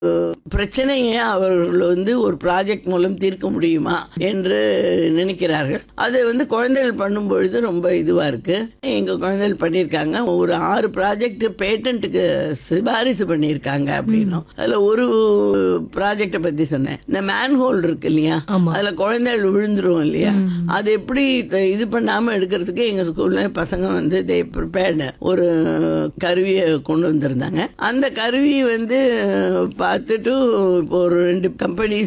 பிரச்சனையை அவர்கள் வந்து ஒரு ப்ராஜெக்ட் மூலம் தீர்க்க முடியுமா என்று நினைக்கிறார்கள் அது வந்து குழந்தைகள் பண்ணும் பொழுது ரொம்ப இதுவா இருக்கு எங்க குழந்தைகள் பண்ணியிருக்காங்க ஒரு ஆறு ப்ராஜெக்ட் பேட்டன்ட்டுக்கு சிபாரிசு பண்ணியிருக்காங்க அப்படின்னும் அதுல ஒரு ப்ராஜெக்டை பத்தி சொன்னேன் இந்த மேன் ஹோல் இருக்கு இல்லையா ஆமா. அதுல குழந்தைகள் விழுந்துரும் இல்லையா அது எப்படி த- இது பண்ணாம எடுக்கிறதுக்கு எங்க ஸ்கூல்ல பசங்க வந்து தே ப்ரிப்பேர்டு ஒரு கருவியை கொண்டு வந்திருந்தாங்க அந்த கருவி வந்து பார்த்துட்டு இப்போ ஒரு ரெண்டு கம்பெனிஸ்